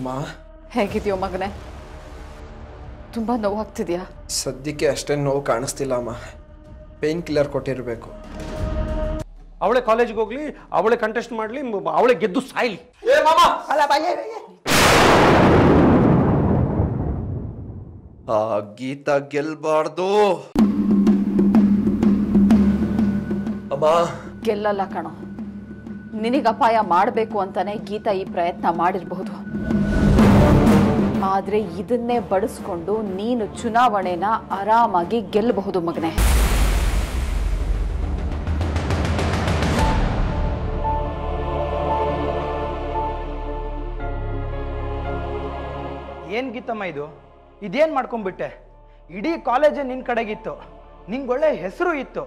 ಅಮ್ಮ ಹೇಗಿದೆಯೋ ಮಗನೇ ತುಂಬ ನೋವಾಗ್ತಿದ್ಯಾ ಸದ್ಯಕ್ಕೆ ಅಷ್ಟೇನು ನೋವು ಕಾಣಿಸ್ತಿಲ್ಲ ಅಮ್ಮ ಪೇನ್ ಕಿಲ್ಲರ್ ಕೊಟ್ಟಿರಬೇಕು ಅವಳೆ ಕಾಲೇಜ್ಗೆ ಹೋಗ್ಲಿ ಅವಳೆ ಕಂಟೆಸ್ಟ್ ಮಾಡಲಿ ಅವಳೆ ಗೆದ್ದು ಸಾಯ್ಲಿ ಆ ಗೀತ ಗೆಲ್ಬಾರ್ದು ಅಮ್ಮ ಗೆಲ್ಲಲ್ಲ ಕಣೋ ನಿನಗೆ ಅಪಾಯ ಮಾಡಬೇಕು ಅಂತಾನೆ ಗೀತಾ ಈ ಪ್ರಯತ್ನ ಮಾಡಿರಬಹುದು ಆದ್ರೆ ಇದನ್ನೇ ಬಳಸ್ಕೊಂಡು ನೀನು ಚುನಾವಣೆನ ಆರಾಮಾಗಿ ಗೆಲ್ಲಬಹುದು ಮಗನೇ ಏನ್ ಗೀತಮ್ಮ ಇದು ಇದೇನ್ ಮಾಡ್ಕೊಂಡ್ಬಿಟ್ಟೆ ಇಡೀ ಕಾಲೇಜೇ ನಿನ್ ಕಡೆಗಿತ್ತು ನಿಂಗೆ ಒಳ್ಳೆ ಹೆಸರು ಇತ್ತು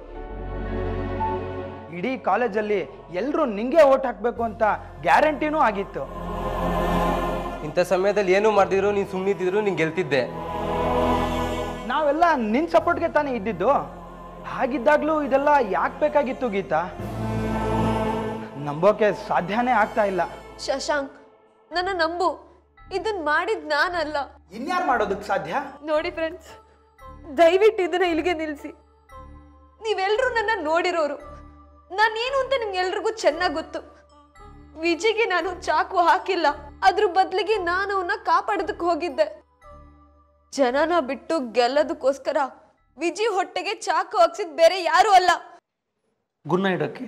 ಇಡೀ ಕಾಲೇಜಲ್ಲಿ ಎಲ್ಲರೂ ನಿಂಗೆ ಓಟ್ ಹಾಕ್ಬೇಕು ಅಂತ ಗ್ಯಾರಂಟಿನೂ ಆಗಿತ್ತು ಇಂಥ ಸಮಯದಲ್ಲಿ ಏನು ಮಾಡ್ದಿದ್ರು ನೀನು ಸುಮ್ಮನಿದ್ದಿದ್ರು ನೀನು ಗೆಲ್ತಿದ್ದೆ ನಾವೆಲ್ಲ ನಿನ್ ಸಪೋರ್ಟ್ಗೆ ತಾನೇ ಇದ್ದಿದ್ದು ಹಾಗಿದ್ದಾಗ್ಲೂ ಇದೆಲ್ಲ ಯಾಕೆ ಬೇಕಾಗಿತ್ತು ಗೀತಾ ನಂಬೋಕೆ ಸಾಧ್ಯನೇ ಆಗ್ತಾ ಇಲ್ಲ ಶಶಾಂಕ್ ನನ್ನ ನಂಬು ಇದನ್ ಮಾಡಿದ್ ನಾನಲ್ಲ ಇನ್ಯಾರು ಮಾಡೋದಕ್ಕೆ ಸಾಧ್ಯ ನೋಡಿ ಫ್ರೆಂಡ್ಸ್ ದಯವಿಟ್ಟು ಇದನ್ನ ಇಲ್ಲಿಗೆ ನಿಲ್ಸಿ ನೀವೆಲ್ರೂ ನನ್ನ ನೋಡಿರೋರು ನಾನೇನು ಅಂತ ನಿಮ್ಗೆಲ್ರಿಗೂ ಚೆನ್ನಾಗಿ ಗೊತ್ತು ವಿಜಿಗೆ ನಾನು ಚಾಕು ಹಾಕಿಲ್ಲ ಅದ್ರ ಬದಲಿಗೆ ನಾನು ಅವನ್ನ ಕಾಪಾಡೋದಕ್ಕೆ ಹೋಗಿದ್ದೆ ಜನನ ಬಿಟ್ಟು ಗೆಲ್ಲೋದಕ್ಕೋಸ್ಕರ ವಿಜಿ ಹೊಟ್ಟೆಗೆ ಚಾಕು ಹಾಕ್ಸಿದ್ ಬೇರೆ ಯಾರು ಅಲ್ಲ ಗುನ್ನ ಇಡೋಕ್ಕೆ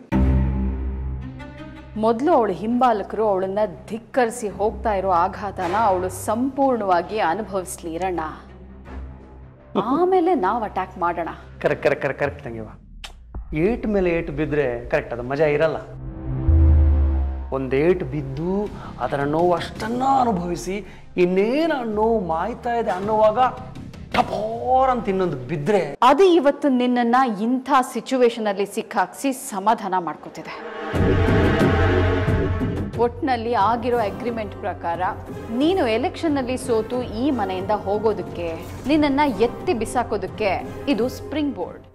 ಮೊದಲು ಅವಳ ಹಿಂಬಾಲಕರು ಅವಳನ್ನ ಧಿಕ್ಕರಿಸಿ ಹೋಗ್ತಾ ಇರೋ ಆಘಾತನ ಅವಳು ಸಂಪೂರ್ಣವಾಗಿ ಅನುಭವಿಸ್ಲಿ ಇರಣ್ಣ ಆಮೇಲೆ ನಾವು ಅಟ್ಯಾಕ್ ಮಾಡೋಣ ಕರೆಕ್ಟ್ ಕರೆಕ್ಟ್ ಕರೆಕ್ಟ್ ಕರೆಕ್ಟ್ ತಂಗಿವ ಏಟ್ ಮೇಲೆ ಏಟ್ ಬಿದ್ದರೆ ಕರೆಕ್ಟ್ ಅದು ಮಜಾ ಇರಲ್ಲ ಒಂದು ಏಟ್ ಬಿದ್ದು ಅದರ ನೋವು ಅಷ್ಟನ್ನ ಅನುಭವಿಸಿ ಇನ್ನೇನು ಆ ನೋವು ಮಾಯ್ತಾ ಇದೆ ಅನ್ನುವಾಗ ಟಪೋರ್ ಅಂತ ಇನ್ನೊಂದು ಬಿದ್ದರೆ ಅದು ಇವತ್ತು ನಿನ್ನನ್ನ ಇಂಥ ಸಿಚುವೇಶನ್ ಅಲ್ಲಿ ಸಿಕ್ಕಾಕ್ಸಿ ಸಮಾಧಾನ ಮಾಡ್ಕೋತಿದೆ ಒಟ್ನಲ್ಲಿ ಆಗಿರೋ ಅಗ್ರಿಮೆಂಟ್ ಪ್ರಕಾರ ನೀನು ಎಲೆಕ್ಷನ್ ಅಲ್ಲಿ ಸೋತು ಈ ಮನೆಯಿಂದ ಹೋಗೋದಕ್ಕೆ ನಿನ್ನನ್ನ ಎತ್ತಿ ಬಿಸಾಕೋದಕ್ಕೆ ಇದು ಸ್ಪ್ರಿಂಗ್ ಬೋರ್ಡ್